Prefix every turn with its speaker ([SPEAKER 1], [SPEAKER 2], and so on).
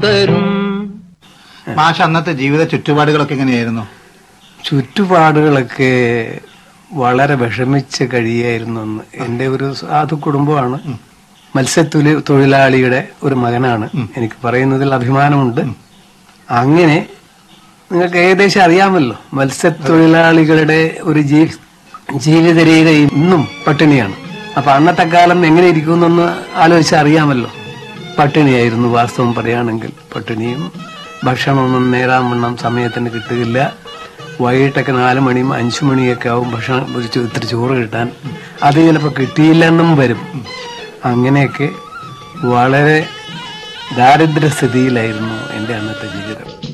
[SPEAKER 1] തരും
[SPEAKER 2] മാഷ് അന്നത്തെ ജീവിത ചുറ്റുപാടുകളൊക്കെ എങ്ങനെയായിരുന്നു
[SPEAKER 3] ചുറ്റുപാടുകളൊക്കെ വളരെ വിഷമിച്ച് കഴിയായിരുന്നു അന്ന് എന്റെ ഒരു സാധു കുടുംബമാണ് മത്സ്യത്തൊലി തൊഴിലാളിയുടെ ഒരു മകനാണ് എനിക്ക് പറയുന്നതിൽ അഭിമാനമുണ്ട് അങ്ങനെ നിങ്ങൾക്ക് ഏകദേശം അറിയാമല്ലോ മത്സ്യത്തൊഴിലാളികളുടെ ഒരു ജീ ജീവിത രീതി ഇന്നും പട്ടിണിയാണ് അപ്പൊ അന്നത്തെ കാലം എങ്ങനെ ഇരിക്കുമെന്നൊന്ന് ആലോചിച്ച് അറിയാമല്ലോ പട്ടിണിയായിരുന്നു വാസ്തവം പറയുകയാണെങ്കിൽ പട്ടിണിയും ഭക്ഷണമൊന്നും നേരാൻ വണ്ണം സമയത്തിന് കിട്ടുകയില്ല വൈകിട്ടൊക്കെ നാല് മണിയും അഞ്ചു മണിയൊക്കെ ആവും ഭക്ഷണം ഒരു ചോ- ഇത്തിരി ചോറ് കിട്ടാൻ അത് ചിലപ്പോൾ കിട്ടിയില്ലെന്നും വരും അങ്ങനെയൊക്കെ വളരെ ദാരിദ്ര്യസ്ഥിതിയിലായിരുന്നു എൻ്റെ അന്നത്തെ ജീവിതം